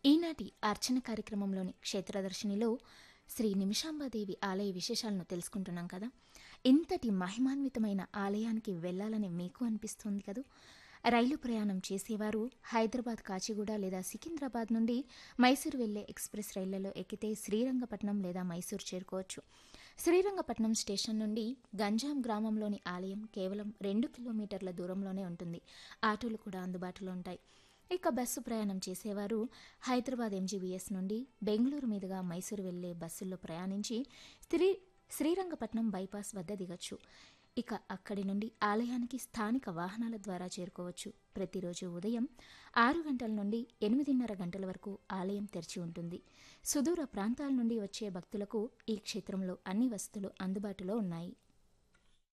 ఈనాటి అర్చన కార్యక్రమంలోని క్షేత్రదర్శినిలో శ్రీ నిమిషాంబాదేవి ఆలయ విశేషాలను తెలుసుకుంటున్నాం కదా ఇంతటి మహిమాన్వితమైన ఆలయానికి వెళ్ళాలని మీకు అనిపిస్తుంది కదూ రైలు ప్రయాణం చేసేవారు హైదరాబాద్ కాచిగూడ లేదా సికింద్రాబాద్ నుండి మైసూరు వెళ్లే ఎక్స్ప్రెస్ రైళ్లలో ఎక్కితే శ్రీరంగపట్నం లేదా మైసూరు చేరుకోవచ్చు శ్రీరంగపట్నం స్టేషన్ నుండి గంజాం గ్రామంలోని ఆలయం కేవలం రెండు కిలోమీటర్ల దూరంలోనే ఉంటుంది ఆటోలు కూడా అందుబాటులో ఉంటాయి ఇక బస్సు ప్రయాణం చేసేవారు హైదరాబాద్ ఎంజీబీఎస్ నుండి బెంగళూరు మీదుగా మైసూరు వెళ్లే బస్సుల్లో ప్రయాణించి శ్రీ శ్రీరంగపట్నం బైపాస్ వద్ద దిగచ్చు ఇక అక్కడి నుండి ఆలయానికి స్థానిక వాహనాల ద్వారా చేరుకోవచ్చు ప్రతిరోజు ఉదయం ఆరు గంటల నుండి ఎనిమిదిన్నర గంటల వరకు ఆలయం తెరిచి ఉంటుంది సుదూర ప్రాంతాల నుండి వచ్చే భక్తులకు ఈ క్షేత్రంలో అన్ని వసతులు అందుబాటులో ఉన్నాయి